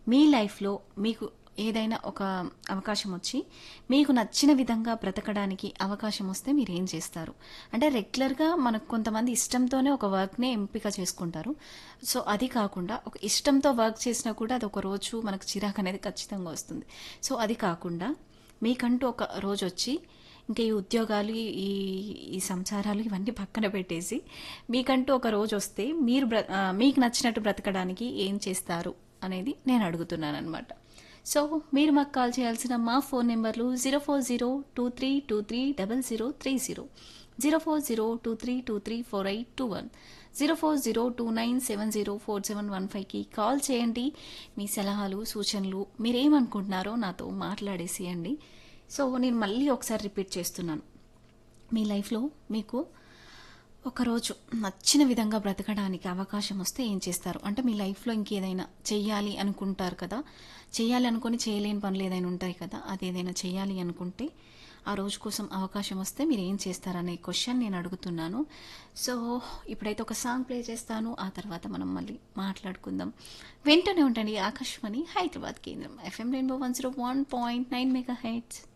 మీ లైఫ్లో మీకు ఏదైనా ఒక అవకాశం వచ్చి మీకు నచ్చిన విధంగా బ్రతకడానికి అవకాశం వస్తే మీరు ఏం చేస్తారు అంటే రెగ్యులర్గా మనకు కొంతమంది ఇష్టంతోనే ఒక వర్క్నే ఎంపిక చేసుకుంటారు సో అది కాకుండా ఒక ఇష్టంతో వర్క్ చేసినా కూడా అది ఒక రోజు మనకు చిరాకు అనేది ఖచ్చితంగా వస్తుంది సో అది కాకుండా మీకంటూ ఒక రోజు వచ్చి ఇంకా ఈ ఉద్యోగాలు ఈ ఈ సంసారాలు ఇవన్నీ పక్కన పెట్టేసి మీకంటూ ఒక రోజు వస్తే మీరు బ్ర ఆ, మీకు నచ్చినట్టు బ్రతకడానికి ఏం చేస్తారు అనేది నేను అడుగుతున్నాను అనమాట సో మీరు మాకు కాల్ చేయాల్సిన మా ఫోన్ నెంబర్లు zero four zero two three two three double zero three zero zero four zero two three two three four eight two one zero four zero two nine seven zero four seven one ఫైవ్కి call చేయండి మీ సలహాలు సూచనలు మీరేమనుకుంటున్నారో నాతో మాట్లాడేసేయండి so నేను మళ్ళీ ఒకసారి repeat చేస్తున్నాను మీ లైఫ్లో మీకు ఒకరోజు నచ్చిన విధంగా బ్రతకడానికి అవకాశం వస్తే ఏం చేస్తారు అంటే మీ లైఫ్లో ఇంకేదైనా చెయ్యాలి అనుకుంటారు కదా చేయాలి అనుకొని చేయలేని పనులు ఏదైనా ఉంటాయి కదా అది ఏదైనా చేయాలి అనుకుంటే ఆ రోజు కోసం అవకాశం వస్తే మీరు ఏం చేస్తారనే క్వశ్చన్ నేను అడుగుతున్నాను సో ఇప్పుడైతే ఒక సాంగ్ ప్లే చేస్తాను ఆ తర్వాత మనం మళ్ళీ మాట్లాడుకుందాం వెంటనే ఉండండి ఆకాశవాణి హైదరాబాద్ కేంద్రం FM rainbow one zero one point nine mega heads